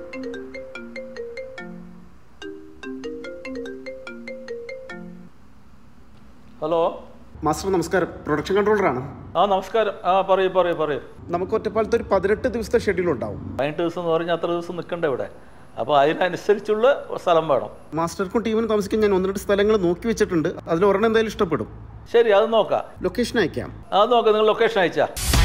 Hello master നമസ്കാരം production കൺട്രോളറാണ് ആ നമസ്കാരം ആ പറയൂ പറയൂ പറയൂ നമുക്ക് ഒറ്റപ്പാലത്ത് ഒരു പതിനെട്ട് ദിവസത്തെ ഷെഡ്യൂൾ ഉണ്ടാവും പതിനെട്ട് ദിവസം എന്ന് പറഞ്ഞാൽ അത്ര ദിവസം നിൽക്കണ്ട ഇവിടെ അപ്പോൾ അതിനനുസരിച്ചുള്ള സ്ഥലം വേണം മാസ്റ്റർക്കും ടീമിനും താമസിക്കാൻ ഞാൻ ഒന്ന് രണ്ട് സ്ഥലങ്ങൾ നോക്കി വെച്ചിട്ടുണ്ട് അതിൽ ഒരെണ്ണം എന്തായാലും ഇഷ്ടപ്പെടും ശരി അത് നോക്കാം ലൊക്കേഷൻ അയക്കാം അത് നോക്കാം നിങ്ങൾ ലൊക്കേഷൻ അയച്ചാ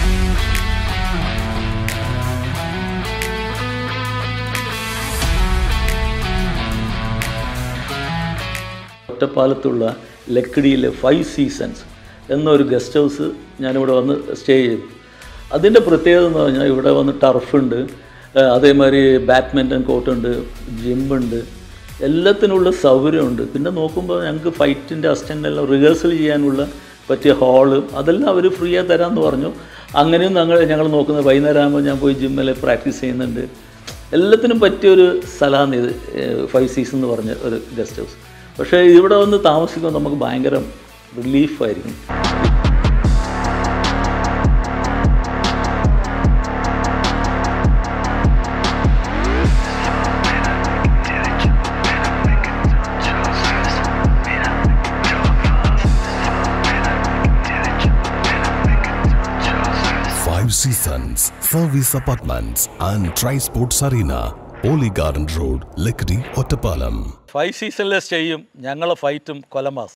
ഒറ്റപ്പാലത്തുള്ള ലക്കിടിയിലെ ഫൈവ് സീസൺസ് എന്നൊരു ഗസ്റ്റ് ഹൗസ് ഞാനിവിടെ വന്ന് സ്റ്റേ ചെയ്തു അതിൻ്റെ പ്രത്യേകത എന്ന് പറഞ്ഞാൽ ഇവിടെ വന്ന് ടർഫുണ്ട് ഏഹ് അതേമാതിരി ബാഡ്മിൻ്റൺ കോർട്ടുണ്ട് ജിമ്മുണ്ട് എല്ലാത്തിനുള്ള സൗകര്യമുണ്ട് പിന്നെ നോക്കുമ്പോൾ ഞങ്ങൾക്ക് ഫൈറ്റിൻ്റെ അസിസ്റ്റൻ്റ് എല്ലാം റിഹേഴ്സൽ ചെയ്യാനുള്ള പറ്റിയ ഹാള് അതെല്ലാം അവർ ഫ്രീ ആയി തരാമെന്ന് പറഞ്ഞു അങ്ങനെയും ഞങ്ങൾ ഞങ്ങൾ നോക്കുന്നത് വൈകുന്നേരം ആകുമ്പോൾ ഞാൻ പോയി ജിമ്മിൽ പ്രാക്ടീസ് ചെയ്യുന്നുണ്ട് എല്ലാത്തിനും പറ്റിയൊരു സ്ഥലമാണ് ഇത് ഫൈവ് സീസൺ എന്ന് പറഞ്ഞ ഒരു ഗസ്റ്റ് ഹൗസ് പക്ഷേ ഇവിടെ വന്ന് താമസിക്കുമ്പോൾ നമുക്ക് ഭയങ്കര റിലീഫായിരിക്കും Five Seasons Service Apartments and Tri-Sports Arena, Oli Garden Road, Lekdi, Ottapalam. Five സീസണിലെ സ്റ്റേയും ഞങ്ങളെ ഫൈറ്റും കൊലമാസ്